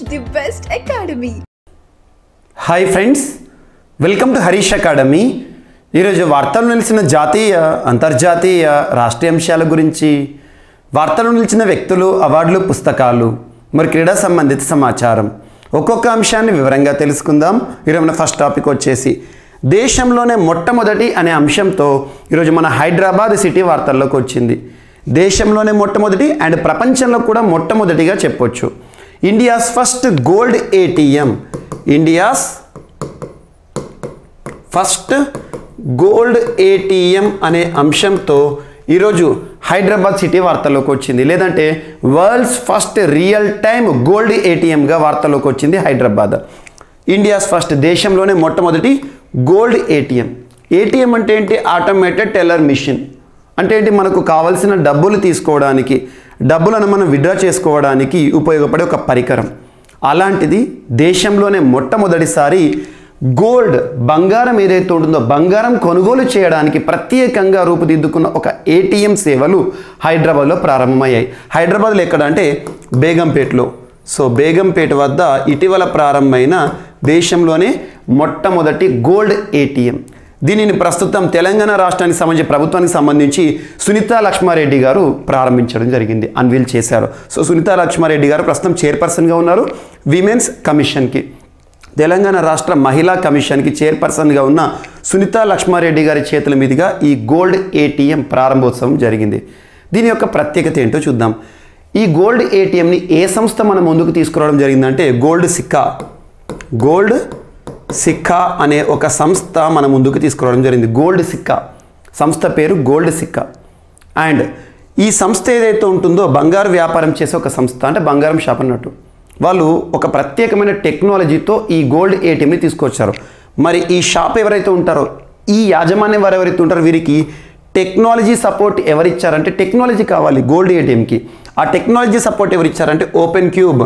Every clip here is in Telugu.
the best academy. Hi friends welcome to Harish academy ఈరోజు వార్తలు నిలిచిన జాతీయ అంతర్జాతీయ రాష్ట్రీయ అంశాల గురించి వార్తలు నిలిచిన వ్యక్తులు అవార్డులు పుస్తకాలు మరి క్రీడా సంబంధిత సమాచారం ఒక్కొక్క అంశాన్ని వివరంగా తెలుసుకుందాం ఈరోజు మన ఫస్ట్ టాపిక్ వచ్చేసి దేశంలోనే మొట్టమొదటి అనే అంశంతో ఈరోజు మన హైదరాబాద్ సిటీ వార్తల్లోకి వచ్చింది దేశంలోనే మొట్టమొదటి అండ్ ప్రపంచంలో కూడా మొట్టమొదటిగా చెప్పొచ్చు India's first gold ATM India's first gold ATM అనే అంశంతో ఈరోజు హైదరాబాద్ సిటీ వార్తల్లోకి వచ్చింది లేదంటే world's first real time gold ఏటీఎంగా వార్తల్లోకి వచ్చింది హైదరాబాద్ ఇండియాస్ ఫస్ట్ దేశంలోనే మొట్టమొదటి గోల్డ్ ఏటీఎం ఏటీఎం అంటే ఏంటి ఆటోమేటెడ్ టెల్లర్ మిషన్ అంటే ఏంటి మనకు కావలసిన డబ్బులు తీసుకోవడానికి డబ్బులను మనం విడ్రా చేసుకోవడానికి ఉపయోగపడే ఒక పరికరం అలాంటిది దేశంలోనే మొట్టమొదటిసారి గోల్డ్ బంగారం ఏదైతే ఉంటుందో బంగారం కొనుగోలు చేయడానికి ప్రత్యేకంగా రూపుదిద్దుకున్న ఒక ఏటీఎం సేవలు హైదరాబాద్లో ప్రారంభమయ్యాయి హైదరాబాద్లో ఎక్కడ అంటే బేగంపేటలో సో బేగంపేట వద్ద ఇటీవల ప్రారంభమైన దేశంలోనే మొట్టమొదటి గోల్డ్ ఏటీఎం దీనిని ప్రస్తుతం తెలంగాణ రాష్ట్రానికి సంబంధించి ప్రభుత్వానికి సంబంధించి సునీతా లక్ష్మారెడ్డి గారు ప్రారంభించడం జరిగింది అన్వీల్ చేశారు సో సునీతా లక్ష్మారెడ్డి గారు ప్రస్తుతం చైర్పర్సన్గా ఉన్నారు విమెన్స్ కమిషన్కి తెలంగాణ రాష్ట్ర మహిళా కమిషన్కి చైర్పర్సన్గా ఉన్న సునీతా లక్ష్మారెడ్డి గారి చేతుల మీదుగా ఈ గోల్డ్ ఏటీఎం ప్రారంభోత్సవం జరిగింది దీని యొక్క ప్రత్యేకత ఏంటో చూద్దాం ఈ గోల్డ్ ఏటీఎంని ఏ సంస్థ మన ముందుకు తీసుకురావడం జరిగిందంటే గోల్డ్ సిక్కా గోల్డ్ సిక్కా అనే ఒక సంస్థ మన ముందుకు తీసుకురావడం జరిగింది గోల్డ్ సిక్కా సంస్థ పేరు గోల్డ్ సిక్కా అండ్ ఈ సంస్థ ఏదైతే ఉంటుందో బంగారు వ్యాపారం చేసే ఒక సంస్థ అంటే బంగారం షాప్ అన్నట్టు వాళ్ళు ఒక ప్రత్యేకమైన టెక్నాలజీతో ఈ గోల్డ్ ఏటీఎంని తీసుకొచ్చారు మరి ఈ షాప్ ఎవరైతే ఉంటారో ఈ యాజమాన్యం వారు ఎవరైతే ఉంటారో వీరికి టెక్నాలజీ సపోర్ట్ ఎవరిచ్చారంటే టెక్నాలజీ కావాలి గోల్డ్ ఏటీఎంకి ఆ టెక్నాలజీ సపోర్ట్ ఎవరిచ్చారంటే ఓపెన్ క్యూబ్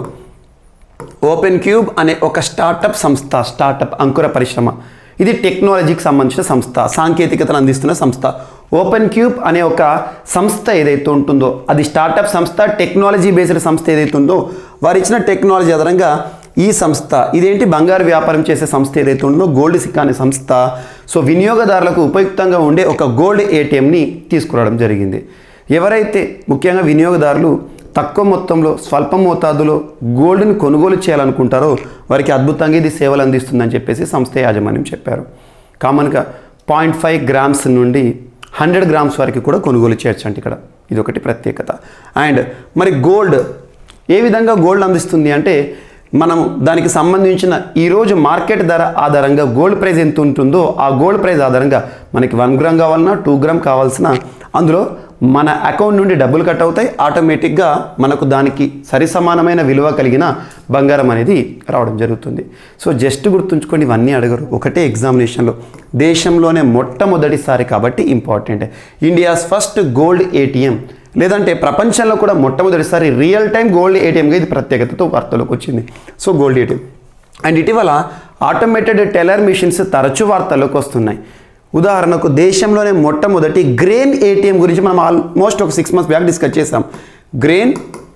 ఓపెన్ క్యూబ్ అనే ఒక స్టార్టప్ సంస్థ స్టార్టప్ అంకుర పరిశ్రమ ఇది టెక్నాలజీకి సంబంధించిన సంస్థ సాంకేతికతను అందిస్తున్న సంస్థ ఓపెన్ క్యూబ్ అనే ఒక సంస్థ ఏదైతే ఉంటుందో అది స్టార్టప్ సంస్థ టెక్నాలజీ బేస్డ్ సంస్థ ఏదైతే ఉందో వారు ఇచ్చిన టెక్నాలజీ ఆధారంగా ఈ సంస్థ ఇదేంటి బంగారు వ్యాపారం చేసే సంస్థ ఏదైతే ఉందో గోల్డ్ సిక్కా అనే సంస్థ సో వినియోగదారులకు ఉపయుక్తంగా ఉండే ఒక గోల్డ్ ఏటీఎంని తీసుకురావడం జరిగింది ఎవరైతే ముఖ్యంగా వినియోగదారులు తక్కువ మొత్తంలో స్వల్ప మోతాదులో గోల్డ్ని కొనుగోలు చేయాలనుకుంటారో వారికి అద్భుతంగా ఇది సేవలు అందిస్తుందని చెప్పేసి సంస్థ యాజమాన్యం చెప్పారు కామన్గా పాయింట్ ఫైవ్ గ్రామ్స్ నుండి హండ్రెడ్ గ్రామ్స్ వరకు కూడా కొనుగోలు చేయొచ్చు అంటే ఇక్కడ ఇది ఒకటి ప్రత్యేకత అండ్ మరి గోల్డ్ ఏ విధంగా గోల్డ్ అందిస్తుంది అంటే మనం దానికి సంబంధించిన ఈరోజు మార్కెట్ ధర ఆధారంగా గోల్డ్ ప్రైస్ ఎంత ఉంటుందో ఆ గోల్డ్ ప్రైస్ ఆధారంగా మనకి వన్ గ్రామ్ కావాలన్నా టూ గ్రామ్ కావాల్సిన అందులో మన అకౌంట్ నుండి డబ్బులు కట్ అవుతాయి ఆటోమేటిక్గా మనకు దానికి సరి సమానమైన విలువ కలిగిన బంగారం అనేది రావడం జరుగుతుంది సో జస్ట్ గుర్తుంచుకోండి ఇవన్నీ అడగరు ఒకటే ఎగ్జామినేషన్లో దేశంలోనే మొట్టమొదటిసారి కాబట్టి important India's first gold ATM లేదంటే ప్రపంచంలో కూడా మొట్టమొదటిసారి రియల్ టైం గోల్డ్ ఏటీఎంగా ఇది ప్రత్యేకతతో వార్తలోకి వచ్చింది సో గోల్డ్ ఏటీఎం అండ్ ఇటీవల ఆటోమేటెడ్ టెలర్ మిషన్స్ తరచూ వార్తల్లోకి వస్తున్నాయి ఉదాహరణకు దేశంలోనే మొట్టమొదటి గ్రెయిన్ ఏటీఎం గురించి మనం ఆల్మోస్ట్ ఒక సిక్స్ మంత్స్ బ్యాక్ డిస్కస్ చేసాం grain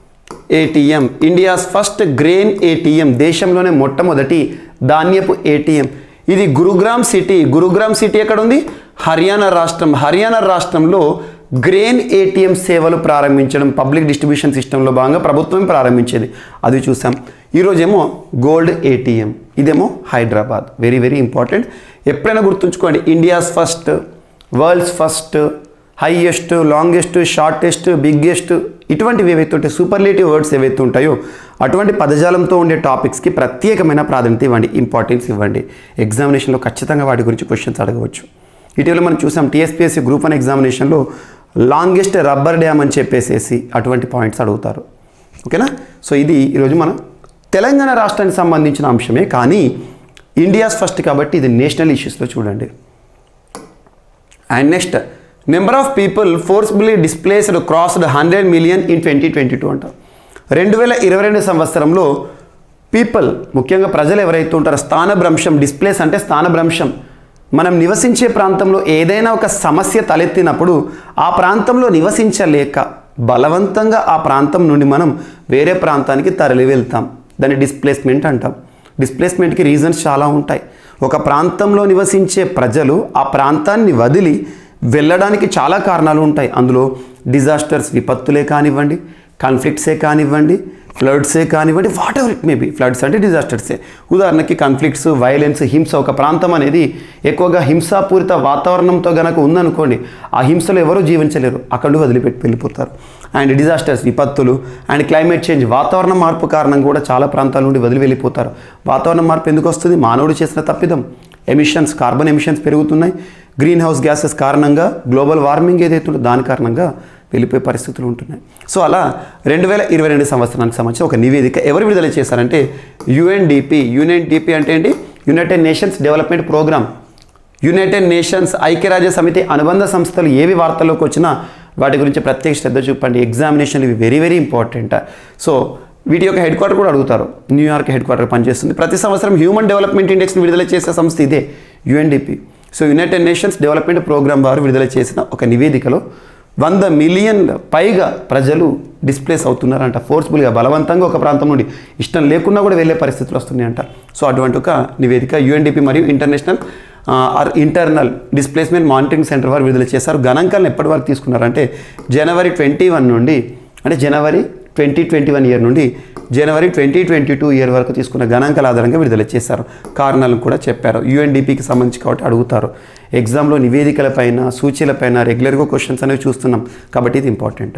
ATM India's first grain ATM దేశంలోనే మొట్టమొదటి ధాన్యపు ఏటీఎం ఇది గురుగ్రామ్ సిటీ గురుగ్రామ్ సిటీ ఎక్కడ ఉంది హర్యానా రాష్ట్రం హర్యానా రాష్ట్రంలో గ్రెయిన్ ఏటీఎం సేవలు ప్రారంభించడం పబ్లిక్ డిస్ట్రిబ్యూషన్ సిస్టంలో భాగంగా ప్రభుత్వం ప్రారంభించేది అది చూసాం ఈరోజేమో గోల్డ్ ఏటీఎం ఇదేమో హైదరాబాద్ వెరీ వెరీ ఇంపార్టెంట్ ఎప్పుడైనా గుర్తుంచుకోండి India's first world's first highest longest shortest biggest ఇటువంటివి ఏవైతే ఉంటాయి సూపర్లేటివ్ వర్డ్స్ ఏవైతే ఉంటాయో అటువంటి పదజాలంతో ఉండే టాపిక్స్కి ప్రత్యేకమైన ప్రాధాన్యత ఇవ్వండి ఇంపార్టెన్స్ ఇవ్వండి ఎగ్జామినేషన్లో ఖచ్చితంగా వాటి గురించి క్వశ్చన్స్ అడగవచ్చు ఇటీవల మనం చూసాం టీఎస్పీఎస్సీ గ్రూప్ వన్ ఎగ్జామినేషన్లో లాంగెస్ట్ రబ్బర్ డ్యామ్ అని చెప్పేసేసి అటువంటి పాయింట్స్ అడుగుతారు ఓకేనా సో ఇది ఈరోజు మనం తెలంగాణ రాష్ట్రానికి సంబంధించిన అంశమే కానీ ఇండియాస్ ఫస్ట్ కాబట్టి ఇది నేషనల్ ఇష్యూస్లో చూడండి and next number of people forcefully displaced crossed hundred million in twenty twenty two అంట రెండు వేల ఇరవై రెండు సంవత్సరంలో పీపుల్ ముఖ్యంగా ప్రజలు ఎవరైతే ఉంటారో స్థానభ్రంశం డిస్ప్లేస్ అంటే స్థానభ్రంశం మనం నివసించే ప్రాంతంలో ఏదైనా ఒక సమస్య తలెత్తినప్పుడు ఆ ప్రాంతంలో నివసించలేక బలవంతంగా ఆ ప్రాంతం నుండి మనం వేరే ప్రాంతానికి తరలి వెళ్తాం దాన్ని డిస్ప్లేస్మెంట్ అంటాం డిస్ప్లేస్మెంట్కి రీజన్స్ చాలా ఉంటాయి ఒక ప్రాంతంలో నివసించే ప్రజలు ఆ ప్రాంతాన్ని వదిలి వెళ్ళడానికి చాలా కారణాలు ఉంటాయి అందులో డిజాస్టర్స్ విపత్తులే కానివ్వండి కాన్ఫ్లిక్ట్సే కానివ్వండి ఫ్లడ్సే కానివ్వండి whatever it may be floods అంటే డిజాస్టర్సే ఉదాహరణకి కాన్ఫ్లిక్ట్స్ వైలెన్స్ హింస ఒక ప్రాంతం అనేది ఎక్కువగా హింసాపూరిత వాతావరణంతో గనక ఉందనుకోండి ఆ హింసలో ఎవరూ జీవించలేరు అక్కడ నుండి వదిలిపెట్టి వెళ్ళిపోతారు అండ్ డిజాస్టర్స్ విపత్తులు అండ్ క్లైమేట్ చేంజ్ వాతావరణ మార్పు కారణంగా కూడా చాలా ప్రాంతాల నుండి వదిలి వెళ్ళిపోతారు వాతావరణ మార్పు ఎందుకు వస్తుంది మానవుడు చేసిన తప్పిదం ఎమిషన్స్ కార్బన్ ఎమిషన్స్ పెరుగుతున్నాయి గ్రీన్ హౌస్ గ్యాసెస్ కారణంగా గ్లోబల్ వార్మింగ్ ఏదైతే ఉందో దాని కారణంగా వెళ్ళిపోయే పరిస్థితులు ఉంటున్నాయి సో అలా రెండు వేల ఇరవై రెండు సంవత్సరానికి సంబంధించి ఒక నివేదిక ఎవరు విడుదల చేశారంటే యుఎన్డిపి యుఎన్డిపి అంటే ఏంటి United Nations development programme United Nations ఐక్యరాజ్య సమితి అనుబంధ సంస్థలు ఏవి వార్తల్లోకి వచ్చినా వాటి గురించి ప్రత్యేక శ్రద్ధ చూపండి ఎగ్జామినేషన్ ఇవి వెరీ వెరీ ఇంపార్టెంట్ సో వీటి యొక్క హెడ్ క్వార్టర్ కూడా అడుగుతారు న్యూయార్క్ హెడ్ క్వార్టర్ పనిచేస్తుంది ప్రతి సంవత్సరం హ్యూమన్ డెవలప్మెంట్ ఇండెక్స్ని విడుదల చేసే సంస్థ ఇదే UNDP so United Nations development programme వారు విడుదల చేసిన ఒక నివేదికలో వంద మిలియన్ పైగా ప్రజలు డిస్ప్లేస్ అవుతున్నారంట ఫోర్స్ఫుల్గా బలవంతంగా ఒక ప్రాంతం నుండి ఇష్టం లేకున్నా కూడా వెళ్ళే పరిస్థితులు వస్తున్నాయంట సో అటువంటి ఒక నివేదిక యుఎన్డిపి మరియు international or internal displacement monitoring centre వారు విడుదల చేశారు గణాంకాలను ఎప్పటి వరకు తీసుకున్నారంటే జనవరి ట్వంటీ వన్ నుండి అంటే January twenty twenty one year నుండి January twenty twenty two year వరకు తీసుకున్న గణాంకాల ఆధారంగా విడుదల చేశారు కారణాలను కూడా చెప్పారు యుఎన్డిపికి సంబంధించి కాబట్టి అడుగుతారు ఎగ్జామ్లో నివేదికలపైన సూచీలపైన రెగ్యులర్గా క్వశ్చన్స్ అనేవి చూస్తున్నాం కాబట్టి ఇది important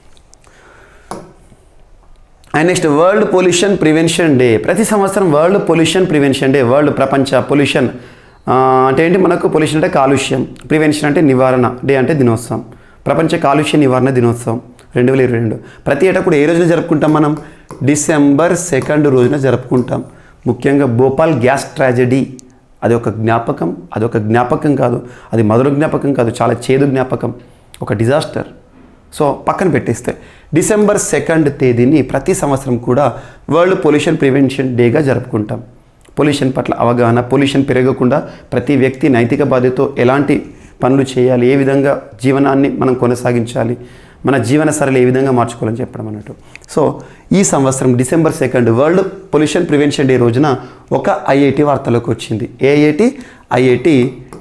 and next world pollution prevention day ప్రతి సంవత్సరం world pollution prevention day world ప్రపంచ పొల్యూషన్ అంటే ఏంటి మనకు పొల్యూషన్ అంటే కాలుష్యం ప్రివెన్షన్ అంటే నివారణ డే అంటే దినోత్సవం ప్రపంచ కాలుష్య నివారణ దినోత్సవం రెండు వేల ఇరవై రెండు ప్రతి ఏటా కూడా ఏ రోజున జరుపుకుంటాం మనం డిసెంబర్ సెకండ్ రోజున జరుపుకుంటాం ముఖ్యంగా భోపాల్ గ్యాస్ ట్రాజడీ అది ఒక జ్ఞాపకం అది ఒక జ్ఞాపకం కాదు అది మధుర జ్ఞాపకం కాదు చాలా చేదు జ్ఞాపకం ఒక డిజాస్టర్ సో పక్కన పెట్టేస్తే డిసెంబర్ సెకండ్ తేదీని ప్రతి సంవత్సరం కూడా వరల్డ్ పొల్యూషన్ ప్రివెన్షన్ డేగా జరుపుకుంటాం పొల్యూషన్ పట్ల అవగాహన పొల్యూషన్ పెరగకుండా ప్రతి వ్యక్తి నైతిక బాధ్యతతో ఎలాంటి పనులు చేయాలి ఏ విధంగా జీవనాన్ని మనం కొనసాగించాలి మన జీవన సరళి ఏ విధంగా మార్చుకోవాలని చెప్పడం అన్నట్టు సో ఈ సంవత్సరం December second world pollution prevention day రోజున ఒక ఐఐటి వార్తలోకి వచ్చింది ఏ IIT IIT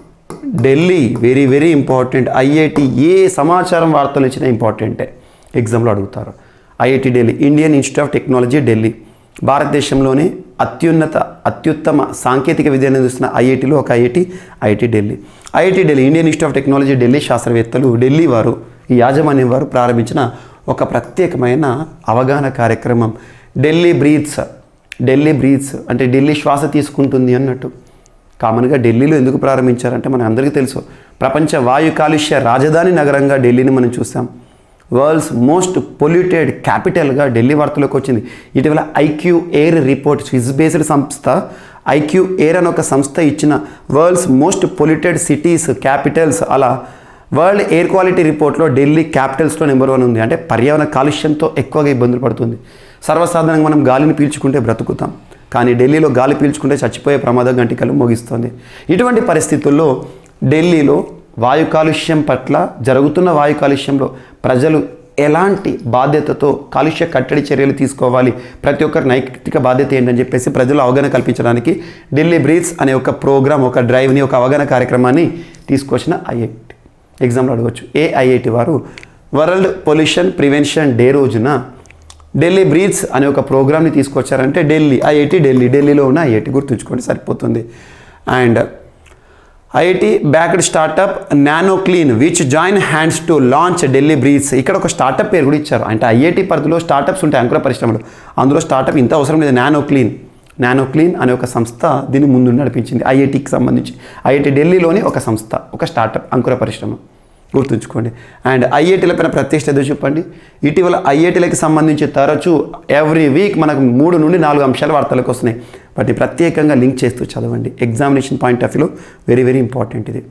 Delhi very very important IIT ఏ సమాచారం వార్తలు ఇచ్చినా ఇంపార్టెంటే ఎగ్జామ్లో అడుగుతారు IIT Delhi Indian Institute of Technology Delhi భారతదేశంలోనే అత్యున్నత అత్యుత్తమ సాంకేతిక విద్యను అందిస్తున్న ఐఐటిలో ఒక IIT IIT Delhi IIT Delhi Indian Institute of Technology Delhi శాస్త్రవేత్తలు ఢిల్లీ వారు ఈ యాజమాన్యం వారు ప్రారంభించిన ఒక ప్రత్యేకమైన అవగాహన కార్యక్రమం ఢిల్లీ బ్రీత్స్ ఢిల్లీ బ్రీత్స్ అంటే ఢిల్లీ శ్వాస తీసుకుంటుంది అన్నట్టు కామన్గా ఢిల్లీలో ఎందుకు ప్రారంభించారంటే మనకు అందరికీ తెలుసు ప్రపంచ వాయు కాలుష్య రాజధాని నగరంగా ఢిల్లీని మనం చూసాం వరల్డ్స్ మోస్ట్ పొల్యూటెడ్ క్యాపిటల్గా ఢిల్లీ వార్తలోకి వచ్చింది ఇటీవల IQ Air report Swiss based సంస్థ ఐక్యూ ఎయిర్ అనే ఒక సంస్థ ఇచ్చిన world's most polluted cities capitals అలా వరల్డ్ ఎయిర్ క్వాలిటీ రిపోర్ట్లో ఢిల్లీ క్యాపిటల్స్లో నెంబర్ వన్ ఉంది అంటే పర్యావరణ కాలుష్యంతో ఎక్కువగా ఇబ్బందులు పడుతుంది సర్వసాధారణంగా మనం గాలిని పీల్చుకుంటే బ్రతుకుతాం కానీ ఢిల్లీలో గాలి పీల్చుకుంటే చచ్చిపోయే ప్రమాదం గంటికలు మోగిస్తుంది ఇటువంటి పరిస్థితుల్లో ఢిల్లీలో వాయు కాలుష్యం పట్ల జరుగుతున్న వాయు కాలుష్యంలో ప్రజలు ఎలాంటి బాధ్యతతో కాలుష్య కట్టడి చర్యలు తీసుకోవాలి ప్రతి ఒక్కరి నైతిక బాధ్యత ఏంటని చెప్పేసి ప్రజలు అవగాహన కల్పించడానికి ఢిల్లీ బ్రీత్స్ అనే ఒక ప్రోగ్రామ్ ఒక డ్రైవ్ని ఒక అవగాహన కార్యక్రమాన్ని తీసుకొచ్చిన ఐఐటి ఎగ్జామ్లో అడగవచ్చు ఏ ఐఐటి వారు వరల్డ్ పొల్యూషన్ ప్రివెన్షన్ డే రోజున ఢిల్లీ బ్రీత్స్ అనే ఒక ప్రోగ్రామ్ని తీసుకొచ్చారంటే ఢిల్లీ ఐఐటి ఢిల్లీ ఢిల్లీలో ఉన్న ఐఐటి గుర్తుంచుకోండి సరిపోతుంది and IIT backed startup Nano Clean which join hands to launch Delhi breathes ఇక్కడ ఒక స్టార్టప్ పేరు కూడా ఇచ్చారు అంటే ఐఐటి పరిధిలో స్టార్టప్స్ ఉంటాయి అంకుర పరిశ్రమలు అందులో స్టార్టప్ ఇంత అవసరం లేదు నానో క్లీన్ నానో క్లీన్ అనే ఒక సంస్థ దీన్ని ముందు నడిపించింది ఐఐటికి సంబంధించి ఐఐటి ఢిల్లీలోని ఒక సంస్థ ఒక స్టార్టప్ అంకుర పరిశ్రమ గుర్తుంచుకోండి అండ్ ఐఐటీల పైన ప్రత్యేక శ్రద్ధ చూపండి ఇటీవల ఐఐటీలకి సంబంధించి తరచూ ఎవ్రీ వీక్ మనకు మూడు నుండి నాలుగు అంశాలు వార్తలకు వస్తున్నాయి వాటిని ప్రత్యేకంగా లింక్ చేస్తూ చదవండి ఎగ్జామినేషన్ పాయింట్ ఆఫ్ వ్యూలో వెరీ వెరీ ఇంపార్టెంట్ ఇది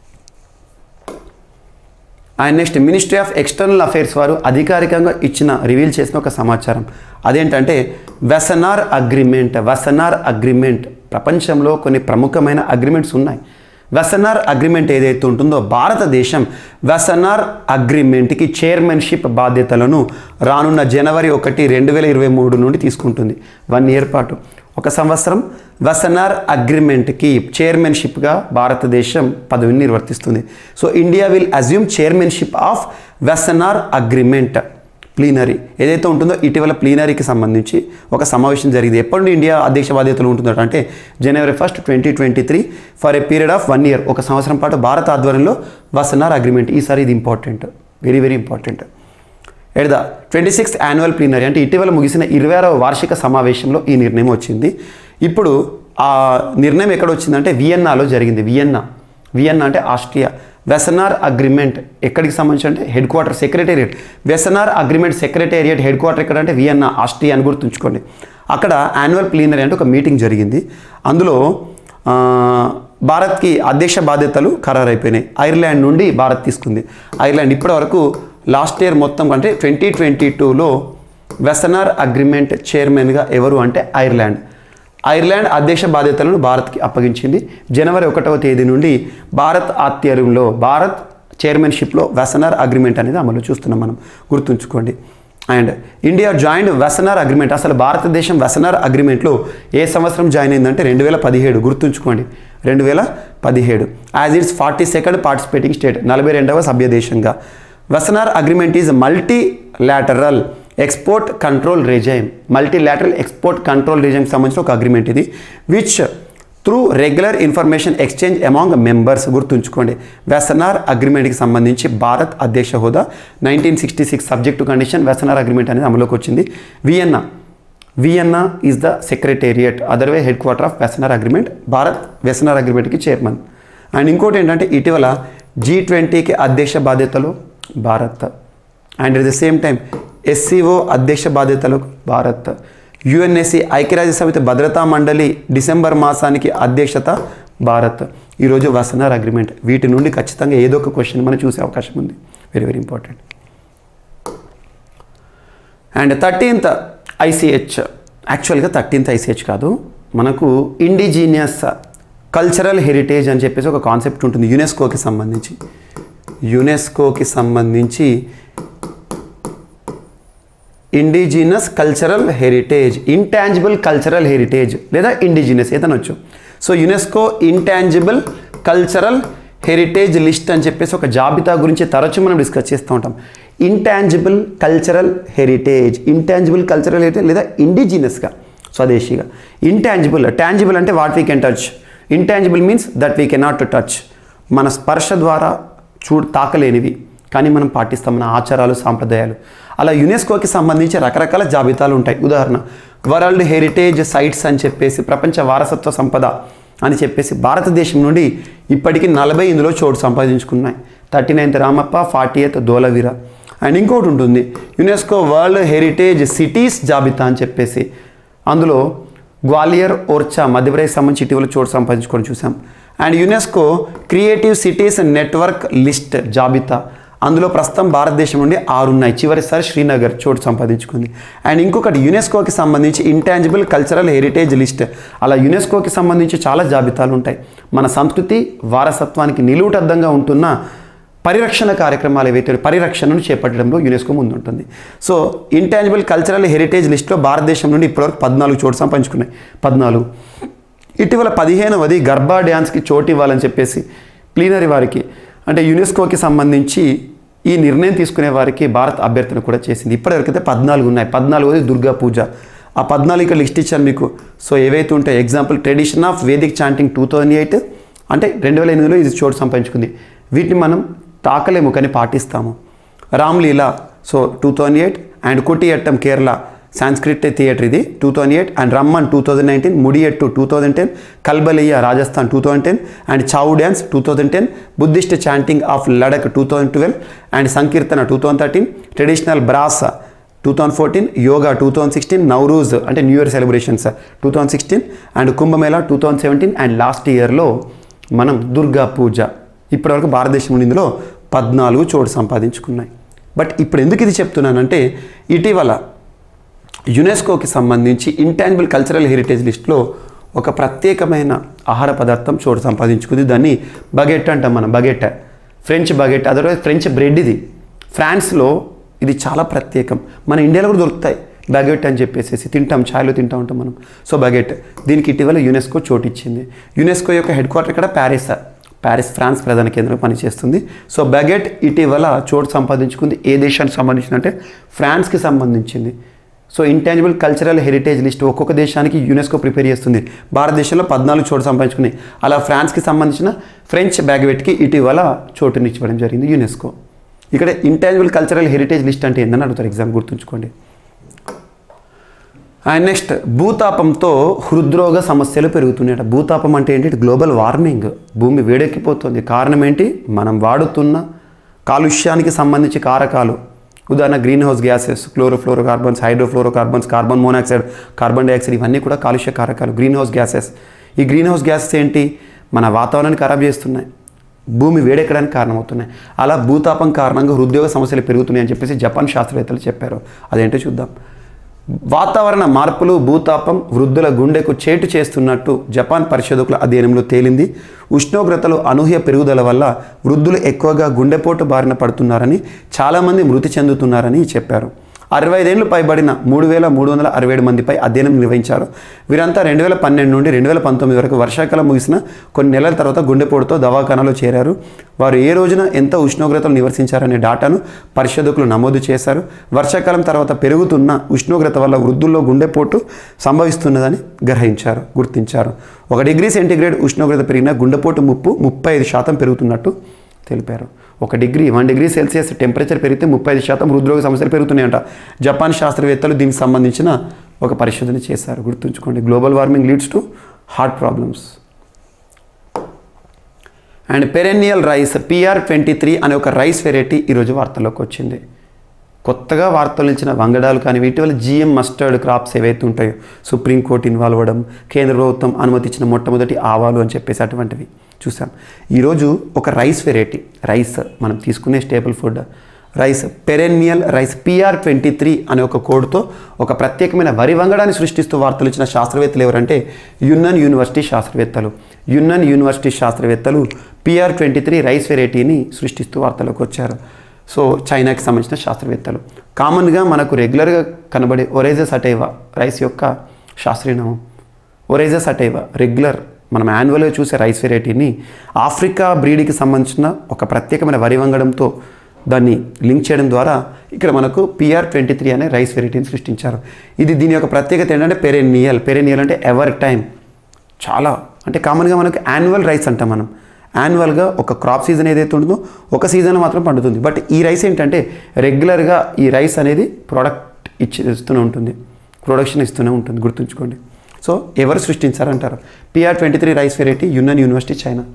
and next ministry of external affairs వారు అధికారికంగా ఇచ్చిన రివీల్ చేసిన ఒక సమాచారం అదేంటంటే వెసనార్ అగ్రిమెంట్ వెసనార్ అగ్రిమెంట్ ప్రపంచంలో కొన్ని ప్రముఖమైన అగ్రిమెంట్స్ ఉన్నాయి వెసనార్ అగ్రిమెంట్ ఏదైతే ఉంటుందో భారతదేశం వెసనార్ అగ్రిమెంట్కి చైర్మన్షిప్ బాధ్యతలను రానున్న జనవరి ఒకటి రెండు వేల ఇరవై మూడు నుండి తీసుకుంటుంది వన్ ఇయర్ పాటు ఒక సంవత్సరం వెసనార్ అగ్రిమెంట్కి చైర్మన్షిప్గా భారతదేశం పదవిని నిర్వర్తిస్తుంది so India will assume chairmanship of Wassenaar agreement plenary ఏదైతే ఉంటుందో ఇటీవల ప్లీనరీకి సంబంధించి ఒక సమావేశం జరిగింది ఎప్పటి నుండి ఇండియా అధ్యక్ష బాధ్యతలు ఉంటుందట అంటే January first twenty twenty three for a period of one year ఒక సంవత్సరం పాటు భారత ఆధ్వర్యంలో వసనార్ అగ్రిమెంట్ ఈసారి ఇది important very very important at the twenty sixth annual plenary అంటే ఇటీవల ముగిసిన ఇరవై ఆరవ వార్షిక సమావేశంలో ఈ నిర్ణయం వచ్చింది ఇప్పుడు ఆ నిర్ణయం ఎక్కడ వచ్చిందంటే వియన్నాలో జరిగింది వియన్నా వియన్నా అంటే ఆస్ట్రియా వెసనార్ అగ్రిమెంట్ ఎక్కడికి సంబంధించి అంటే headquarter secretariat Wassenaar agreement secretariat headquarter ఎక్కడ అంటే వియన్నా ఆస్ట్రియా అని గుర్తుంచుకోండి అక్కడ యాన్యువల్ ప్లీనరీ అంటే ఒక మీటింగ్ జరిగింది అందులో ఆ, భారత్కి అధ్యక్ష బాధ్యతలు ఖరారైపోయినాయి ఐర్లాండ్ నుండి భారత్ తీసుకుంది ఐర్లాండ్ ఇప్పటివరకు లాస్ట్ ఇయర్ మొత్తం అంటే ట్వంటీ ట్వంటీ టూలో వెసనార్ అగ్రిమెంట్ చైర్మన్గా ఎవరు అంటే ఐర్లాండ్ ఐర్లాండ్ అధ్యక్ష బాధ్యతలను భారత్కి అప్పగించింది జనవరి ఒకటవ తేదీ నుండి భారత్ ఆధ్వర్యంలో భారత్ చైర్మన్షిప్లో వెసనార్ అగ్రిమెంట్ అనేది అమలు చూస్తున్నాం మనం గుర్తుంచుకోండి and India join Wassenaar agreement అసలు భారతదేశం వెసనార్ అగ్రిమెంట్లో ఏ సంవత్సరం జాయిన్ అయిందంటే రెండు వేల పదిహేడు గుర్తుంచుకోండి రెండు వేల పదిహేడు as it's forty second participating state నలభై రెండవ సభ్య దేశంగా Wassenaar agreement is multilateral export control regime multilateral export control రిజైమ్కి సంబంధించిన ఒక అగ్రిమెంట్ ఇది which through regular information exchange among members గుర్తుంచుకోండి వెసనార్ అగ్రిమెంట్కి సంబంధించి భారత్ అధ్యక్ష హోదా nineteen sixty six subject condition Wassenaar agreement అనేది అమలులోకి వచ్చింది Vienna Vienna is the secretariat other way headquarter of Wassenaar agreement Bharat Wassenaar అగ్రిమెంట్కి చైర్మన్ అండ్ ఇంకోటి ఏంటంటే ఇటీవల జీ ట్వంటీకి అధ్యక్ష బాధ్యతలు Bharat and at the same time SCO అధ్యక్ష బాధ్యతలు భారత్ యుఎన్ఎస్సి ఐక్యరాజ్య సమితి భద్రతా మండలి డిసెంబర్ మాసానికి అధ్యక్షత భారత్ ఈరోజు వసనార్ అగ్రిమెంట్ వీటి నుండి ఖచ్చితంగా ఏదో ఒక క్వశ్చన్ మనం చూసే అవకాశం ఉంది very very important and thirteenth ICH యాక్చువల్గా థర్టీన్త్ ఐసిహెచ్ కాదు మనకు ఇండిజీనియస్ కల్చరల్ హెరిటేజ్ అని చెప్పేసి ఒక కాన్సెప్ట్ ఉంటుంది యునెస్కోకి సంబంధించి యునెస్కోకి సంబంధించి indigenous cultural heritage intangible cultural heritage లేదా ఇండిజినస్ ఏదనొచ్చు so UNESCO intangible cultural heritage list అని చెప్పేసి ఒక జాబితా గురించి తరచు మనం డిస్కస్ చేస్తూ ఉంటాం intangible cultural heritage intangible cultural heritage లేదా ఇండిజినస్గా స్వదేశీగా ఇంటాంజిబుల్ టాంజిబుల్ అంటే what we can touch intangible means that we cannot touch మన స్పర్శ ద్వారా చూ తాకలేనివి కానీ మనం పాటిస్తాం మన ఆచారాలు సాంప్రదాయాలు అలా యునెస్కోకి సంబంధించి రకరకాల జాబితాలు ఉంటాయి ఉదాహరణ వరల్డ్ హెరిటేజ్ సైట్స్ అని చెప్పేసి ప్రపంచ వారసత్వ సంపద అని చెప్పేసి భారతదేశం నుండి ఇప్పటికీ నలభై ఇందులో చోటు సంపాదించుకున్నాయి thirty ninth Ramappa forty eighth Dholavira and ఇంకోటి ఉంటుంది యునెస్కో వరల్డ్ హెరిటేజ్ సిటీస్ జాబితా అని చెప్పేసి అందులో గ్వాలియర్ ఓర్చా మధ్యప్రదేశ్ సంబంధించి ఇటీవల చోటు సంపాదించుకొని చూసాం and UNESCO creative cities network list జాబితా అందులో ప్రస్తుతం భారతదేశం నుండి ఆరు ఉన్నాయి చివరిసారి శ్రీనగర్ చోటు సంపాదించుకుంది అండ్ ఇంకొకటి యునెస్కోకి సంబంధించి ఇంటాంజిబుల్ కల్చరల్ హెరిటేజ్ లిస్ట్ అలా యునెస్కోకి సంబంధించి చాలా జాబితాలు ఉంటాయి మన సంస్కృతి వారసత్వానికి నిలువుటద్దంగా ఉంటున్న పరిరక్షణ కార్యక్రమాలు ఏవైతే పరిరక్షణను చేపట్టడంలో యునెస్కో ముందుంటుంది సో ఇంటాంజిబుల్ కల్చరల్ హెరిటేజ్ లిస్ట్లో భారతదేశం నుండి ఇప్పటివరకు పద్నాలుగు చోటు సంపాదించుకున్నాయి పద్నాలుగు ఇటీవల పదిహేనవది గర్భా డ్యాన్స్కి చోటు ఇవ్వాలని చెప్పేసి ప్లీనరీ వారికి అంటే యునెస్కోకి సంబంధించి ఈ నిర్ణయం తీసుకునే వారికి భారత్ అభ్యర్థన కూడా చేసింది ఇప్పటివరకైతే పద్నాలుగు ఉన్నాయి పద్నాలుగోది దుర్గా పూజ ఆ పద్నాలుగు ఇక్కడ లిస్ట్ ఇచ్చాను మీకు సో ఏవైతే ఉంటాయి example tradition of Vedic chanting two thousand eight అంటే రెండు వేల ఎనిమిదిలో ఇది చోటు సంపాదించుకుంది వీటిని మనం తాకలేము కానీ పాటిస్తాము Ramlila so two thousand eight and Kutiyattam Kerala Sanskrit theatre ఇది two thousand eight and Ramman two thousand nineteen Mudiyettu two thousand ten Kalbelia Rajasthan two thousand ten and Chhau dance two thousand ten Buddhist chanting of Ladakh two thousand twelve and Sankirtana two thousand thirteen traditional brass two thousand fourteen yoga two thousand sixteen Nowruz అంటే new year celebrations two thousand sixteen and Kumbh Mela two thousand seventeen and last ఇయర్లో మనం దుర్గా పూజ ఇప్పటివరకు భారతదేశం నుండి ఇందులో పద్నాలుగు చోటు సంపాదించుకున్నాయి బట్ ఇప్పుడు ఎందుకు ఇది చెప్తున్నానంటే ఇటీవల యునెస్కోకి సంబంధించి ఇంటాంజిబుల్ కల్చరల్ హెరిటేజ్ లిస్ట్లో ఒక ప్రత్యేకమైన ఆహార పదార్థం చోటు సంపాదించుకుంది దాన్ని బగెట్ అంటాం మనం baguette French baguette otherwise French bread ఇది ఫ్రాన్స్లో ఇది చాలా ప్రత్యేకం మన ఇండియాలో కూడా దొరుకుతాయి బగెట్ అని చెప్పేసి తింటాం ఛాయ్లో తింటా ఉంటాం మనం సో బగెట్ దీనికి ఇటీవల యునెస్కో చోటు ఇచ్చింది యునెస్కో యొక్క హెడ్ క్వార్టర్ ఇక్కడ ప్యారిస్ ప్యారిస్ ఫ్రాన్స్ ప్రధాన కేంద్రం పనిచేస్తుంది సో బగెట్ ఇటీవల చోటు సంపాదించుకుంది ఏ దేశానికి సంబంధించిందంటే ఫ్రాన్స్కి సంబంధించింది so intangible cultural heritage list ఒక్కొక్క దేశానికి యునెస్కో ప్రిపేర్ చేస్తుంది భారతదేశంలో పద్నాలుగు చోటు సంపాదించుకున్నాయి అలా ఫ్రాన్స్కి సంబంధించిన ఫ్రెంచ్ బ్యాగ్వెట్కి ఇటీవల చోటునిచ్చివ్వడం జరిగింది యునెస్కో ఇక్కడ ఇంటాంజిబుల్ కల్చరల్ హెరిటేజ్ లిస్ట్ అంటే ఏందని అడుగుతారు ఎగ్జామ్ గుర్తుంచుకోండి అండ్ నెక్స్ట్ భూతాపంతో హృద్రోగ సమస్యలు పెరుగుతున్నాయట భూతాపం అంటే ఏంటి గ్లోబల్ వార్మింగ్ భూమి వేడెక్కిపోతుంది కారణం ఏంటి మనం వాడుతున్న కాలుష్యానికి సంబంధించి కారకాలు ఉదాహరణ greenhouse gases chlorofluorocarbons hydrofluorocarbons carbon monoxide carbon dioxide ఇవన్నీ కూడా కాలుష్య కారకాలు గ్రీన్ హౌస్ గ్యాసెస్ ఈ గ్రీన్ హౌస్ గ్యాసెస్ ఏంటి మన వాతావరణాన్ని ఖరాబ్ చేస్తున్నాయి భూమి వేడెక్కడానికి కారణమవుతున్నాయి అలా భూతాపం కారణంగా హృద్యోగ సమస్యలు పెరుగుతున్నాయని చెప్పేసి జపాన్ శాస్త్రవేత్తలు చెప్పారు అదేంటో చూద్దాం వాతావరణ మార్పులు భూతాపం వృద్ధుల గుండెకు చేటు చేస్తున్నట్టు జపాన్ పరిశోధకుల అధ్యయనంలో తేలింది ఉష్ణోగ్రతలు అనూహ్య పెరుగుదల వల్ల వృద్ధులు ఎక్కువగా గుండెపోటు బారిన పడుతున్నారని చాలామంది మృతి చెందుతున్నారని చెప్పారు అరవై ఐదేళ్లు పైబడిన మూడు వేల మూడు వందల అరవై ఏడు మందిపై అధ్యయనం నిర్వహించారు వీరంతా రెండు వేల పన్నెండు నుండి రెండు వేల పంతొమ్మిది వరకు వర్షాకాలం ముగిసిన కొన్ని నెలల తర్వాత గుండెపోటుతో దవాఖానాలో చేరారు వారు ఏ రోజున ఎంత ఉష్ణోగ్రతలు నివసించారనే డాటాను పరిశోధకులు నమోదు చేశారు వర్షాకాలం తర్వాత పెరుగుతున్న ఉష్ణోగ్రత వల్ల వృద్ధుల్లో గుండెపోటు సంభవిస్తున్నదని గ్రహించారు గుర్తించారు ఒక డిగ్రీ సెంటీగ్రేడ్ ఉష్ణోగ్రత పెరిగిన గుండెపోటు ముప్పు ముప్పై ఐదు శాతం పెరుగుతున్నట్టు తెలిపారు ఒక degree one degree Celsius temperature పెరిగితే ముప్పై ఐదు శాతం హృద్రోగ సమస్యలు పెరుగుతున్నాయంట జపాన్ శాస్త్రవేత్తలు దీనికి సంబంధించిన ఒక పరిశోధన చేశారు గుర్తుంచుకోండి global warming leads to heart problems and perennial rice PR twenty three అనే ఒక రైస్ వెరైటీ ఈరోజు వార్తల్లోకి వచ్చింది కొత్తగా వార్తలు ఇచ్చిన వంగడాలు కానీ వీటి వల్ల జిఎం మస్టర్డ్ క్రాప్స్ ఏవైతే ఉంటాయో సుప్రీంకోర్టు ఇన్వాల్వ్ అవ్వడం కేంద్ర ప్రభుత్వం అనుమతి ఇచ్చిన మొట్టమొదటి ఆవాలు అని చెప్పేసి అటువంటివి చూసాం ఈరోజు ఒక రైస్ వెరైటీ రైస్ మనం తీసుకునే staple food rice perennial rice PR twenty three అనే ఒక కోడ్తో ఒక ప్రత్యేకమైన వరి వంగడాన్ని సృష్టిస్తూ వార్తలు ఇచ్చిన శాస్త్రవేత్తలు ఎవరంటే యున్నన్ యూనివర్సిటీ శాస్త్రవేత్తలు యున్నన్ యూనివర్సిటీ శాస్త్రవేత్తలు పిఆర్ ట్వంటీ త్రీ రైస్ వెరైటీని సృష్టిస్తూ వార్తలకు వచ్చారు సో చైనాకి సంబంధించిన శాస్త్రవేత్తలు కామన్గా మనకు రెగ్యులర్గా కనబడే ఒరేజస్ అటైవా రైస్ యొక్క శాస్త్రీయనామం ఒరేజస్ అటైవా రెగ్యులర్ మనం యాన్యువల్గా చూసే రైస్ వెరైటీని ఆఫ్రికా బ్రీడ్కి సంబంధించిన ఒక ప్రత్యేకమైన వరి వంగడంతో దాన్ని లింక్ చేయడం ద్వారా ఇక్కడ మనకు పిఆర్ ట్వంటీ త్రీ అనే రైస్ వెరైటీని సృష్టించారు ఇది దీని యొక్క ప్రత్యేకత ఏంటంటే పెరెనియల్ పెరెనియల్ అంటే ఎవర్ టైం చాలా అంటే కామన్గా మనకు యాన్యువల్ రైస్ అంటాం మనం యాన్యువల్గా ఒక క్రాప్ సీజన్ ఏదైతే ఉంటుందో ఒక సీజన్ మాత్రం పండుతుంది బట్ ఈ రైస్ ఏంటంటే రెగ్యులర్గా ఈ రైస్ అనేది ప్రోడక్ట్ ఇచ్చి ఇస్తూనే ఉంటుంది ప్రొడక్షన్ ఇస్తూనే ఉంటుంది గుర్తుంచుకోండి సో ఎవరు సృష్టించారంటారు PR twenty three rice variety Yunnan university China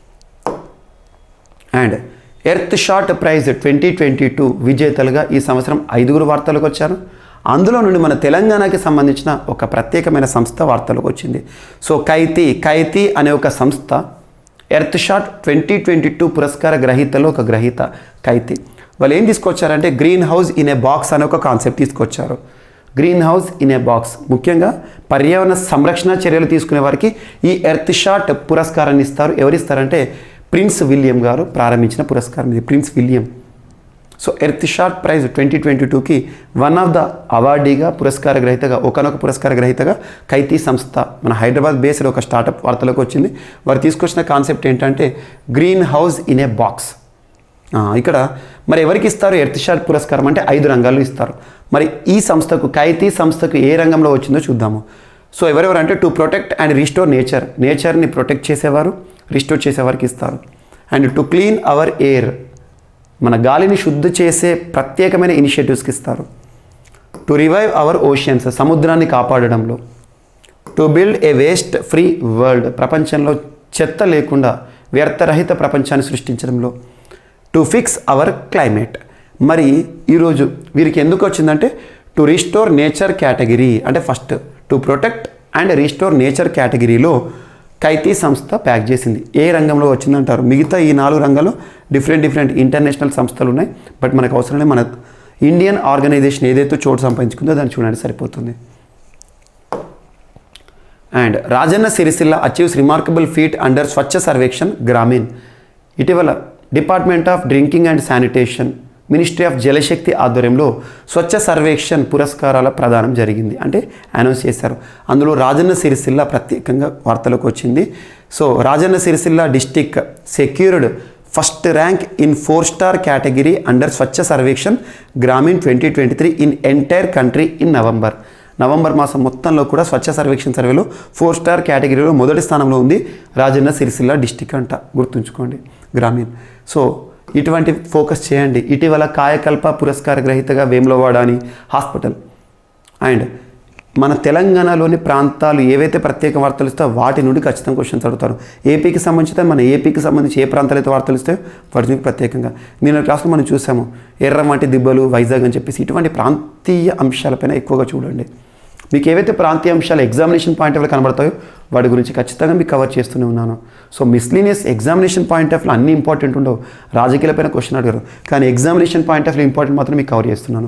and Earthshot prize twenty twenty two విజేతలుగా ఈ సంవత్సరం ఐదుగురు వార్తలకు వచ్చారు అందులో నుండి మన తెలంగాణకి సంబంధించిన ఒక ప్రత్యేకమైన సంస్థ వార్తలకు వచ్చింది సో కైతి కైతి అనే ఒక సంస్థ Earthshot twenty twenty two పురస్కార గ్రహీతలో ఒక గ్రహీత కైతి వాళ్ళు ఏం తీసుకొచ్చారంటే greenhouse in a box అనే ఒక కాన్సెప్ట్ తీసుకొచ్చారు greenhouse in a box ముఖ్యంగా పర్యావరణ సంరక్షణ చర్యలు తీసుకునే వారికి ఈ ఎర్త్ షాట్ పురస్కారాన్ని ఇస్తారు ఎవరిస్తారంటే ప్రిన్స్ విలియం గారు ప్రారంభించిన పురస్కారం ఇది Prince William so Earthshot prize twenty twenty టూకి వన్ ఆఫ్ ద అవార్డీగా పురస్కార గ్రహీతగా ఒకనొక పురస్కార గ్రహీతగా కైతీ సంస్థ మన హైదరాబాద్ బేస్డ్ ఒక స్టార్టప్ వార్తలకు వచ్చింది వారు తీసుకొచ్చిన కాన్సెప్ట్ ఏంటంటే greenhouse in a box ఇక్కడ మరి ఎవరికి ఇస్తారు ఎర్త్ షాట్ పురస్కారం అంటే ఐదు రంగాల్లో ఇస్తారు మరి ఈ సంస్థకు కైతీ సంస్థకు ఏ రంగంలో వచ్చిందో చూద్దాము సో ఎవరెవరు అంటే to protect and restore nature నేచర్ని ప్రొటెక్ట్ చేసేవారు రిస్టోర్ చేసేవారికి ఇస్తారు and to clean our air మన గాలిని శుద్ధి చేసే ప్రత్యేకమైన ఇనిషియేటివ్స్కి ఇస్తారు టు రివైవ్ అవర్ ఓషియన్స్ సముద్రాన్ని కాపాడడంలో to build a waste free world ప్రపంచంలో చెత్త లేకుండా వ్యర్థరహిత ప్రపంచాన్ని సృష్టించడంలో టు ఫిక్స్ అవర్ క్లైమేట్ మరి ఈరోజు వీరికి ఎందుకు వచ్చిందంటే టు రిస్టోర్ నేచర్ కేటగిరీ అంటే first to protect and restore nature కేటగిరీలో కైతీ సంస్థ ప్యాక్ చేసింది ఏ రంగంలో వచ్చిందంటారు మిగతా ఈ నాలుగు రంగాల్లో డిఫరెంట్ డిఫరెంట్ ఇంటర్నేషనల్ సంస్థలు ఉన్నాయి బట్ మనకు అవసరం లేదు మన ఇండియన్ ఆర్గనైజేషన్ ఏదైతే చోటు సంపాదించుకుందో దాన్ని చూడండి సరిపోతుంది and Rajanna Sircilla achieves remarkable feat under Swachh Survekshan Grameen ఇటీవల department of drinking and sanitation ministry of Jal Shakti ఆధ్వర్యంలో స్వచ్ఛ సర్వేక్షణ్ పురస్కారాల ప్రదానం జరిగింది అంటే అనౌన్స్ చేశారు అందులో రాజన్న సిరిసిల్ల ప్రత్యేకంగా వార్తలకు వచ్చింది so Rajanna Sircilla district secured first rank in four star category under Swachh Survekshan Grameen twenty twenty three in entire country in November November మాసం మొత్తంలో కూడా స్వచ్ఛ సర్వేక్షణ సర్వేలో ఫోర్ స్టార్ కేటగిరీలో మొదటి స్థానంలో ఉంది రాజన్న సిరిసిల్ల డిస్టిక్ అంట గుర్తుంచుకోండి గ్రామీణ్ సో ఇటువంటి ఫోకస్ చేయండి ఇటీవల కాయకల్ప పురస్కార గ్రహీతగా వేములవాడ అని హాస్పిటల్ అండ్ మన తెలంగాణలోని ప్రాంతాలు ఏవైతే ప్రత్యేక వార్తలు ఇస్తాయో వాటి నుండి ఖచ్చితంగా క్వశ్చన్స్ అడుగుతారు ఏపీకి సంబంధించి మన ఏపీకి సంబంధించి ఏ ప్రాంతాలు అయితే వార్తలు ఇస్తాయో వాటి నుంచి ప్రత్యేకంగా నేను క్లాస్లో మనం చూసాము ఎర్రమంటి దిబ్బలు వైజాగ్ అని చెప్పేసి ఇటువంటి ప్రాంతీయ అంశాలపైన ఎక్కువగా చూడండి మీకు ఏవైతే ప్రాంతీయ అంశాలు ఎగ్జామినేషన్ పాయింట్ ఆఫ్ కనబడతాయో వాటి గురించి ఖచ్చితంగా మీకు కవర్ చేస్తూనే ఉన్నాను so miscellaneous examination point of అన్ని ఇంపార్టెంట్ ఉండవు రాజకీయాలపైన క్వశ్చన్ అడిగారు కానీ ఎగ్జామినేషన్ పాయింట్ ఆఫ్ ఇంపార్టెంట్ మాత్రం మీకు కవర్ చేస్తున్నాను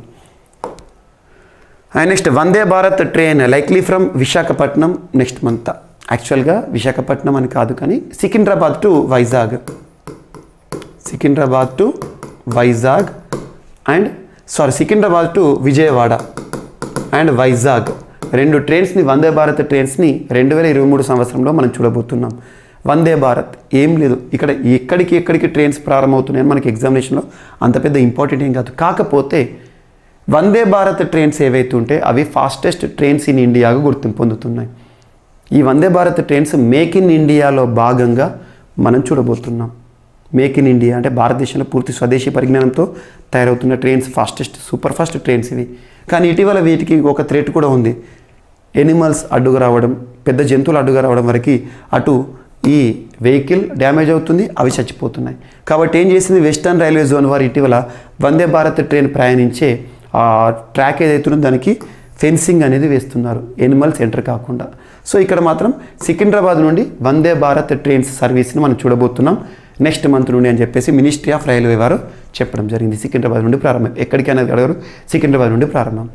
and next Vande Bharat train likely from Visakhapatnam next month యాక్చువల్గా విశాఖపట్నం అని కాదు కానీ Secunderabad to Vizag Secunderabad to Vizag and sorry Secunderabad to Vijayawada and Vizag రెండు ట్రైన్స్ని వందే భారత్ ట్రైన్స్ని రెండు వేల ఇరవై మూడు సంవత్సరంలో మనం చూడబోతున్నాం వందే భారత్ ఏం లేదు ఇక్కడ ఎక్కడికి ఎక్కడికి ట్రైన్స్ ప్రారంభమవుతున్నాయని మనకి ఎగ్జామినేషన్లో అంత పెద్ద ఇంపార్టెంట్ ఏం కాదు కాకపోతే వందే భారత్ ట్రైన్స్ ఏవైతే ఉంటే అవి ఫాస్టెస్ట్ ట్రైన్స్ ఇన్ ఇండియాగా గుర్తింపు పొందుతున్నాయి ఈ Vande Bharat trains make in ఇండియాలో భాగంగా మనం చూడబోతున్నాం మేక్ ఇన్ ఇండియా అంటే భారతదేశంలో పూర్తి స్వదేశీ పరిజ్ఞానంతో తయారవుతున్న trains fastest super fast trains ఇవి కానీ ఇటీవల వీటికి ఒక థ్రెట్ కూడా ఉంది ఎనిమల్స్ అడ్డుగా రావడం పెద్ద జంతువులు అడ్డుగా రావడం వరకు అటు ఈ వెహికల్ డ్యామేజ్ అవుతుంది అవి చచ్చిపోతున్నాయి కాబట్టి ఏం చేసింది వెస్టర్న్ రైల్వే జోన్ వారు ఇటీవల వందే భారత్ ట్రైన్ ప్రయాణించే ఆ ట్రాక్ ఏదైతుందో దానికి ఫెన్సింగ్ అనేది వేస్తున్నారు ఎనిమల్స్ ఎంటర్ కాకుండా సో ఇక్కడ మాత్రం సికింద్రాబాద్ నుండి వందే భారత్ ట్రైన్స్ సర్వీస్ని మనం చూడబోతున్నాం నెక్స్ట్ మంత్ నుండి అని చెప్పేసి మినిస్ట్రీ ఆఫ్ రైల్వే వారు చెప్పడం జరిగింది సికింద్రాబాద్ నుండి ప్రారంభం ఎక్కడికైనా అడగరు సికింద్రాబాద్ నుండి ప్రారంభం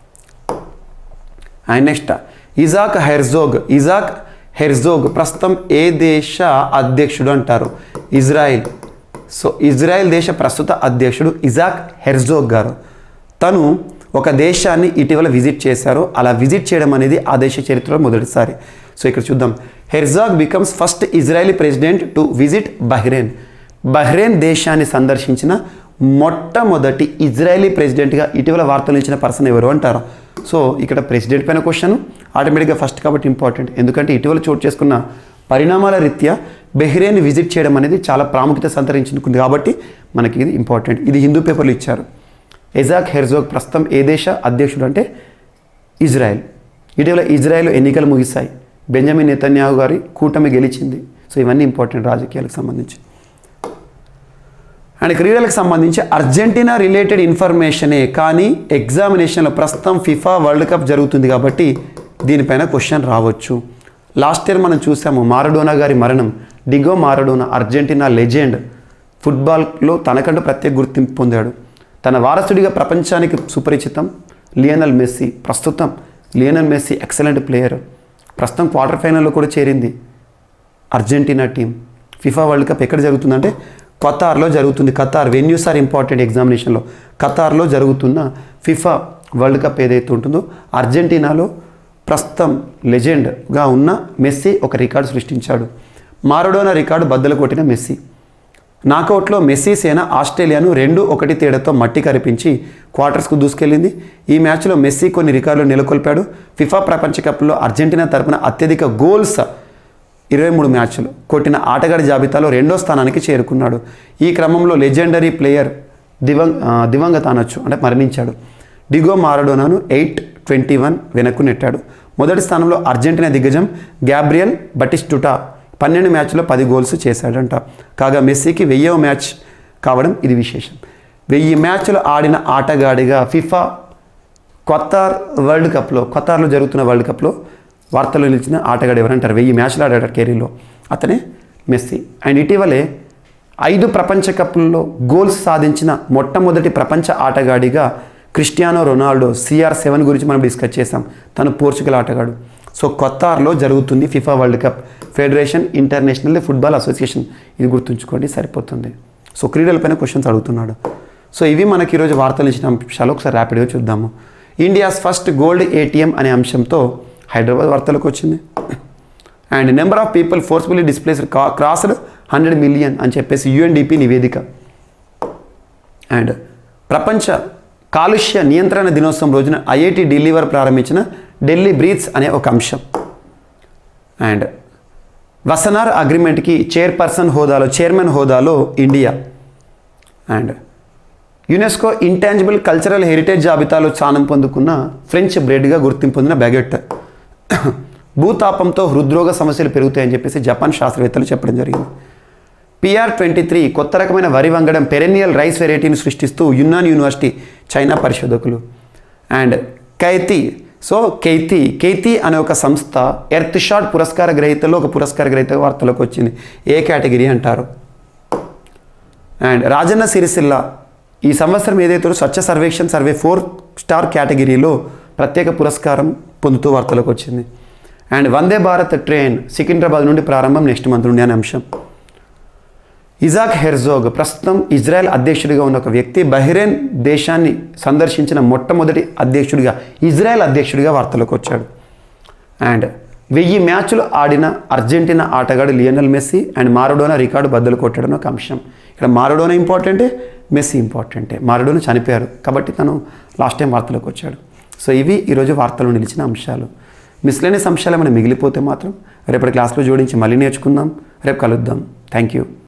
and next Isaac Herzog Isaac Herzog ప్రస్తుతం ఏ దేశ అధ్యక్షుడు అంటారు ఇజ్రాయిల్ సో ఇజ్రాయెల్ దేశ ప్రస్తుత అధ్యక్షుడు ఇజాక్ హెర్జోగ్ గారు తను ఒక దేశాన్ని ఇటీవల విజిట్ చేశారు అలా విజిట్ చేయడం అనేది ఆ దేశ చరిత్రలో మొదటిసారి సో ఇక్కడ చూద్దాం Herzog becomes first Israeli president to visit Bahrain Bahrain దేశాన్ని సందర్శించిన మొట్టమొదటి ఇజ్రాయలీ ప్రెసిడెంట్గా ఇటీవల వార్తలు ఇచ్చిన పర్సన్ ఎవరు అంటారు సో ఇక్కడ ప్రెసిడెంట్ పైన క్వశ్చన్ ఆటోమేటిక్గా ఫస్ట్ కాబట్టి ఇంపార్టెంట్ ఎందుకంటే ఇటీవల చోటు చేసుకున్న పరిణామాల రీత్యా బెహ్రెయిన్ విజిట్ చేయడం అనేది చాలా ప్రాముఖ్యత సంతరించుకుంది కాబట్టి మనకి ఇది ఇంపార్టెంట్ ఇది హిందూ పేపర్లు ఇచ్చారు ఎజాక్ హెర్జోగ్ ప్రస్తుతం ఏ దేశ అధ్యక్షుడు అంటే ఇజ్రాయెల్ ఇటీవల ఇజ్రాయెల్ ఎన్నికలు ముగిశాయి బెంజమిన్ నెతన్యాహు గారి కూటమి గెలిచింది సో ఇవన్నీ ఇంపార్టెంట్ రాజకీయాలకు సంబంధించి అండ్ క్రీడలకు సంబంధించి అర్జెంటీనా రిలేటెడ్ ఇన్ఫర్మేషనే కానీ ఎగ్జామినేషన్లో ప్రస్తుతం ఫిఫా వరల్డ్ కప్ జరుగుతుంది కాబట్టి దీనిపైన క్వశ్చన్ రావచ్చు లాస్ట్ ఇయర్ మనం చూసాము మారడోనా గారి మరణం డిగో మారడోనా అర్జెంటీనా లెజెండ్ ఫుట్బాల్లో తనకంటూ ప్రత్యేక గుర్తింపు పొందాడు తన వారసుడిగా ప్రపంచానికి సుపరిచితం లియనల్ మెస్సీ ప్రస్తుతం లియనల్ మెస్సీ ఎక్సలెంట్ ప్లేయర్ ప్రస్తుతం క్వార్టర్ ఫైనల్లో కూడా చేరింది Argentina team FIFA world cup ఎక్కడ జరుగుతుందంటే ఖతార్లో జరుగుతుంది ఖతార్ వెన్యూస్ ఆర్ ఇంపార్టెంట్ ఎగ్జామినేషన్లో ఖతార్లో జరుగుతున్న ఫిఫా వరల్డ్ కప్ ఏదైతే ఉంటుందో అర్జెంటీనాలో ప్రస్తుతం లెజెండ్గా ఉన్న మెస్సీ ఒక రికార్డు సృష్టించాడు మారడోనా రికార్డు బద్దలు కొట్టిన మెస్సీ నాకౌట్లో మెస్సీ సేన ఆస్ట్రేలియాను రెండు ఒకటి తేడాతో మట్టి కరిపించి క్వార్టర్స్కు దూసుకెళ్ళింది ఈ మ్యాచ్లో మెస్సీ కొన్ని రికార్డులు నెలకొల్పాడు ఫిఫా ప్రపంచ కప్లో అర్జెంటీనా తరపున అత్యధిక గోల్స్ ఇరవై మూడు మ్యాచ్లు కొట్టిన ఆటగాడి జాబితాలో రెండో స్థానానికి చేరుకున్నాడు ఈ క్రమంలో లెజెండరీ ప్లేయర్ దివంగ ఆ, దివంగత అనొచ్చు అంటే మరణించాడు డిగో మారడోనాను ఎయిట్ ట్వంటీ వన్ వెనక్కు నెట్టాడు మొదటి స్థానంలో అర్జెంటీనా దిగ్గజం గ్యాబ్రియల్ బటిస్టుటా పన్నెండు మ్యాచ్లో పది గోల్స్ చేశాడంట కాగా మెస్సీకి వెయ్యవ మ్యాచ్ కావడం ఇది విశేషం వెయ్యి మ్యాచ్లు ఆడిన ఆటగాడిగా ఫిఫా ఖతార్ వరల్డ్ కప్లో ఖతార్లో జరుగుతున్న వరల్డ్ కప్లో వార్తల్లో నిలిచిన ఆటగాడు ఎవరంటారు వెయ్యి మ్యాచ్లు ఆడాడు కెరీర్లో అతనే మెస్సీ అండ్ ఇటీవలే ఐదు ప్రపంచ కప్లలో గోల్స్ సాధించిన మొట్టమొదటి ప్రపంచ ఆటగాడిగా క్రిస్టియానో రొనాల్డో సిఆర్ సెవెన్ గురించి మనం డిస్కస్ చేసాం తను పోర్చుగల్ ఆటగాడు సో కొత్తార్లో జరుగుతుంది FIFA world cup federation international football association ఇది గుర్తుంచుకోండి సరిపోతుంది సో క్రీడలపైన క్వశ్చన్స్ అడుగుతున్నాడు సో ఇవి మనకి ఈరోజు వార్తలు ఇచ్చిన అంశాలు ఒకసారి ర్యాపిడ్గా చూద్దాము ఇండియాస్ ఫస్ట్ గోల్డ్ ఏటీఎం అనే అంశంతో హైదరాబాద్ వార్తలకు వచ్చింది and number of people forcefully displaced crossed hundred million అని చెప్పేసి యుఎన్డిపి నివేదిక అండ్ ప్రపంచ కాలుష్య నియంత్రణ దినోత్సవం రోజున ఐఐటి ఢిల్లీ వారు ప్రారంభించిన ఢిల్లీ బ్రీత్స్ అనే ఒక అంశం అండ్ వసనార్ అగ్రిమెంట్కి చైర్పర్సన్ హోదాలో చైర్మన్ హోదాలో India and UNESCO intangible cultural heritage జాబితాలో స్థానం పొందుకున్న ఫ్రెంచ్ బ్రెడ్గా గుర్తింపు పొందిన బ్యాగెట్ భూతాపంతో హృద్రోగ సమస్యలు పెరుగుతాయని చెప్పేసి జపాన్ శాస్త్రవేత్తలు చెప్పడం జరిగింది పిఆర్ ట్వంటీ త్రీ కొత్త రకమైన వరి వంగడం పెరెనియల్ రైస్ వెరైటీని సృష్టిస్తూ యున్నాన్ యూనివర్సిటీ చైనా పరిశోధకులు అండ్ కైతి సో కైతి కైతి అనే ఒక సంస్థ ఎర్త్ షాట్ పురస్కార గ్రహీతల్లో ఒక పురస్కార గ్రహీత వార్తలోకి వచ్చింది ఏ కేటగిరీ అంటారు అండ్ రాజన్న సిరిసిల్ల ఈ సంవత్సరం ఏదైతే Swachh Survekshan survey four star కేటగిరీలో ప్రత్యేక పురస్కారం పొందుతూ వార్తలోకి వచ్చింది అండ్ వందే భారత్ ట్రైన్ సికింద్రాబాద్ నుండి ప్రారంభం నెక్స్ట్ మంత్ నుండి అనే అంశం ఇజాక్ హెర్జోగ్ ప్రస్తుతం ఇజ్రాయెల్ అధ్యక్షుడిగా ఉన్న ఒక వ్యక్తి బహ్రెయిన్ దేశాన్ని సందర్శించిన మొట్టమొదటి అధ్యక్షుడిగా ఇజ్రాయెల్ అధ్యక్షుడిగా వార్తలోకి వచ్చాడు అండ్ వెయ్యి మ్యాచ్లు ఆడిన అర్జెంటీనా ఆటగాడు Lionel Messi and Maradona record బద్దలు కొట్టడం ఒక అంశం ఇక్కడ మారడోనా ఇంపార్టెంటే మెస్సీ ఇంపార్టెంటే మారడోనా చనిపోయారు కాబట్టి తను లాస్ట్ టైం వార్తలోకి వచ్చాడు సో ఇవి ఈరోజు వార్తలు నిలిచిన అంశాలు మిస్లేనియస్ అంశాలు ఏమైనా మిగిలిపోతే మాత్రం రేపటి క్లాస్లో జోడించి మళ్ళీ నేర్చుకుందాం రేపు కలుద్దాం థ్యాంక్ యూ